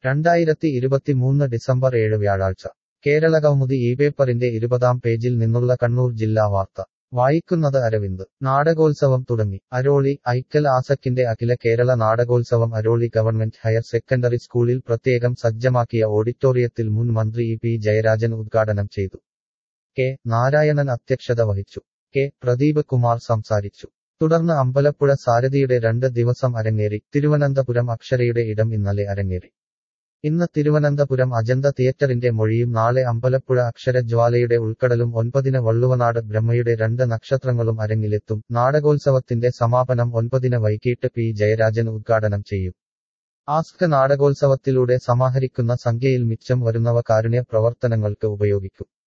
രണ്ടായിരത്തി ഇരുപത്തിമൂന്ന് ഡിസംബർ ഏഴ് വ്യാഴാഴ്ച കേരളകൗമുദി ഈ പേപ്പറിന്റെ ഇരുപതാം പേജിൽ നിന്നുള്ള കണ്ണൂർ ജില്ലാ വാർത്ത വായിക്കുന്നത് അരവിന്ദ് നാടകോത്സവം തുടങ്ങി അരോളി ഐക്കൽ ആസക്കിന്റെ അഖില കേരള നാടകോത്സവം അരോളി ഗവൺമെന്റ് ഹയർ സെക്കൻഡറി സ്കൂളിൽ പ്രത്യേകം സജ്ജമാക്കിയ ഓഡിറ്റോറിയത്തിൽ മുൻ മന്ത്രി ഇ പി ജയരാജൻ ഉദ്ഘാടനം ചെയ്തു കെ നാരായണൻ അധ്യക്ഷത വഹിച്ചു കെ പ്രദീപ് കുമാർ സംസാരിച്ചു തുടർന്ന് അമ്പലപ്പുഴ സാരഥിയുടെ രണ്ട് ദിവസം അരങ്ങേറി തിരുവനന്തപുരം അക്ഷരയുടെ ഇടം ഇന്നലെ അരങ്ങേറി ഇന്ന് തിരുവനന്തപുരം അജന്ത തിയേറ്ററിന്റെ മൊഴിയും നാളെ അമ്പലപ്പുഴ അക്ഷരജ്വാലയുടെ ഉൾക്കടലും ഒൻപതിന് വള്ളുവനാട് ബ്രഹ്മയുടെ രണ്ട് നക്ഷത്രങ്ങളും അരങ്ങിലെത്തും നാടകോത്സവത്തിന്റെ സമാപനം ഒൻപതിന് വൈകിട്ട് പി ജയരാജൻ ഉദ്ഘാടനം ചെയ്യും ആസ്ക് നാടകോത്സവത്തിലൂടെ സമാഹരിക്കുന്ന സംഖ്യയിൽ മിച്ചം വരുന്നവ കാരുണ്യ പ്രവർത്തനങ്ങൾക്ക് ഉപയോഗിക്കും